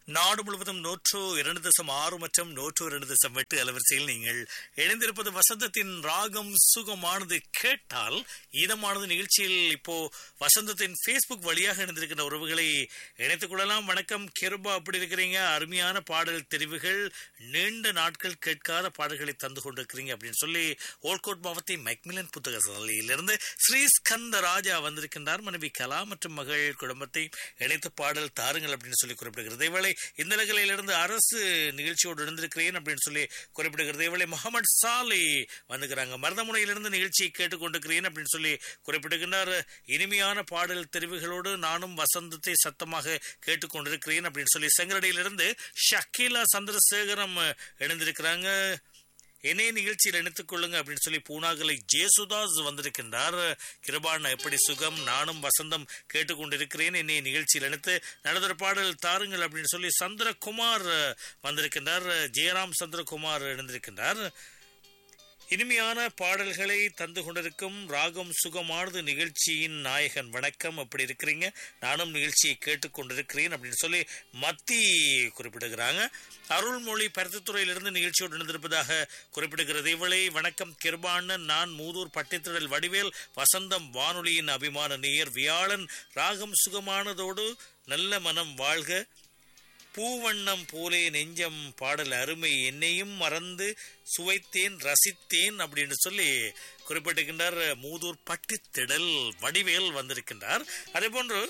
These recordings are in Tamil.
நாடு முழுவதும் நூற்று இரண்டு தசம் ஆறு மற்றும் நூற்று இரண்டு தசம் எட்டு அலவரிசையில் நீங்கள் இணைந்திருப்பது வசந்தத்தின் ராகம் சுகமானது கேட்டால் இதமானது நிகழ்ச்சியில் இப்போ வசந்தத்தின் ஃபேஸ்புக் வழியாக இணைந்திருக்கின்ற உறவுகளை இணைத்துக் கொள்ளலாம் வணக்கம் கிருபா அப்படி இருக்கிறீங்க அருமையான பாடல் தெரிவுகள் நீண்ட நாட்கள் கேட்காத பாடல்களை தந்து கொண்டிருக்கிறீங்க அப்படின்னு சொல்லி ஓல்கோட் மாவட்டத்தை மைக்மிலன் புத்தக சாலையிலிருந்து ஸ்ரீஸ்கந்த ராஜா வந்திருக்கின்றார் மனைவி கலா மற்றும் மகள் குடும்பத்தை இணைத்து பாடல் தாருங்கள் அப்படின்னு சொல்லி குறிப்பிடுகிறது இவளை இந்த நிலையிலிருந்து அரசு நிகழ்ச்சியோடு இணைந்திருக்கிறேன் அப்படின்னு சொல்லி குறிப்பிடுகிறது இவளை முகமது சாலை வந்துக்கிறாங்க மருதமுனையிலிருந்து நிகழ்ச்சியை கேட்டுக்கொண்டிருக்கிறேன் அப்படின்னு சொல்லி குறிப்பிடுகின்றார் இனிமையான பாடல் தெரிவுகளோடு நானும் வசந்தத்தை சத்தமாக கேட்டுக்கொண்டிருக்கிறேன் அப்படின்னு சொல்லி செங்கரடியிலிருந்து ஷக்கீலா சந்திரசேகரம் இணைந்திருக்கிறாங்க என்னே நிகழ்ச்சியில் இணைத்துக் கொள்ளுங்க அப்படின்னு சொல்லி பூனாகலை ஜேசுதாஸ் வந்திருக்கின்றார் கிருபான் எப்படி சுகம் நானும் வசந்தம் கேட்டுக்கொண்டிருக்கிறேன் என்னை நிகழ்ச்சியில் இணைத்து நடந்த பாடல் தாருங்கள் அப்படின்னு சொல்லி சந்திரகுமார் வந்திருக்கின்றார் ஜெயராம் சந்திரகுமார் இணைந்திருக்கின்றார் இனிமையான பாடல்களை தந்து கொண்டிருக்கும் ராகம் சுகமானது நிகழ்ச்சியின் நாயகன் வணக்கம் அப்படி இருக்கிறீங்க நானும் நிகழ்ச்சியை கேட்டுக்கொண்டிருக்கிறேன் அப்படின்னு சொல்லி மத்தி குறிப்பிடுகிறாங்க அருள்மொழி பருத்தித்துறையிலிருந்து நிகழ்ச்சியோடு இணைந்திருப்பதாக குறிப்பிடுகிறது இவளை வணக்கம் கிருபானன் நான் மூதூர் பட்டித்திடல் வடிவேல் வசந்தம் வானொலியின் அபிமான நேயர் வியாழன் ராகம் சுகமானதோடு நல்ல மனம் வாழ்க பூவண்ணம் போலே நெஞ்சம் பாடல் அருமை என்னையும் மறந்து சுவைத்தேன் ரசித்தேன் அப்படின்னு சொல்லி குறிப்பிட்டிருக்கின்றார் மூதூர் பட்டித்திடல் வடிவேல் வந்திருக்கின்றார் அதே போன்று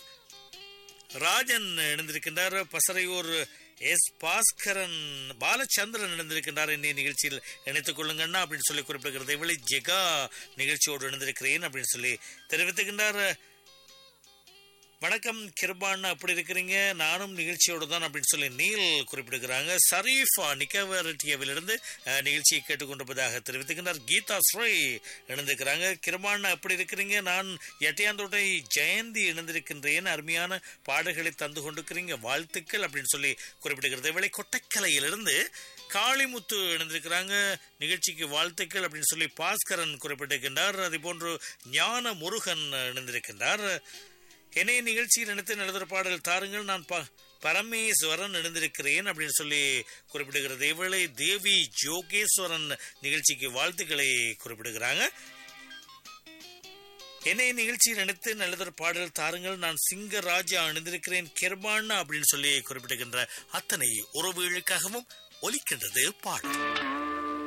ராஜன் இணைந்திருக்கின்றார் பசறையூர் எஸ் பாஸ்கரன் பாலச்சந்திரன் இணைந்திருக்கின்றார் என்னை நிகழ்ச்சியில் இணைத்துக் கொள்ளுங்கண்ணா அப்படின்னு சொல்லி குறிப்பிடுகிறது இவளை ஜெகா நிகழ்ச்சியோடு இணைந்திருக்கிறேன் அப்படின்னு சொல்லி தெரிவித்துக்கின்றார் வணக்கம் கிருபான் அப்படி இருக்கிறீங்க நானும் நிகழ்ச்சியோடு தான் அப்படின்னு சொல்லி நீல் குறிப்பிடுகிறாங்க சரீஃபா நிக்கவரட்டியவிலிருந்து நிகழ்ச்சியை கேட்டுக்கொண்டிருப்பதாக தெரிவித்துக்கின்றார் கீதா ஸ்ரீ இணைந்திருக்கிறாங்க கிருபான் அப்படி இருக்கிறீங்க நான் எட்டையாந்தோட்டை ஜெயந்தி இணைந்திருக்கின்றேன் அருமையான பாடல்களை தந்து கொண்டிருக்கிறீங்க வாழ்த்துக்கள் அப்படின்னு சொல்லி குறிப்பிடுகிறது இவளை கொட்டக்கலையிலிருந்து காளிமுத்து இணைந்திருக்கிறாங்க நிகழ்ச்சிக்கு வாழ்த்துக்கள் அப்படின்னு சொல்லி பாஸ்கரன் குறிப்பிட்டிருக்கின்றார் அதே போன்று ஞான முருகன் இணைந்திருக்கின்றார் என்னை நிகழ்ச்சியில் நினைத்து நடந்த பாடல் தாருங்கள் நான் ப பரமேஸ்வரன் இணைந்திருக்கிறேன் அப்படின்னு சொல்லி குறிப்பிடுகிறது இவளை தேவி ஜோகேஸ்வரன் நிகழ்ச்சிக்கு வாழ்த்துக்களை குறிப்பிடுகிறாங்க என்னை நிகழ்ச்சியில் நினைத்து நல்லதொரு பாடல் தாருங்கள் நான் சிங்கராஜா அணிந்திருக்கிறேன் கெர்பானா அப்படின்னு சொல்லி குறிப்பிடுகின்ற அத்தனை உறவுகளுக்காகவும் ஒலிக்கின்றது பாடல்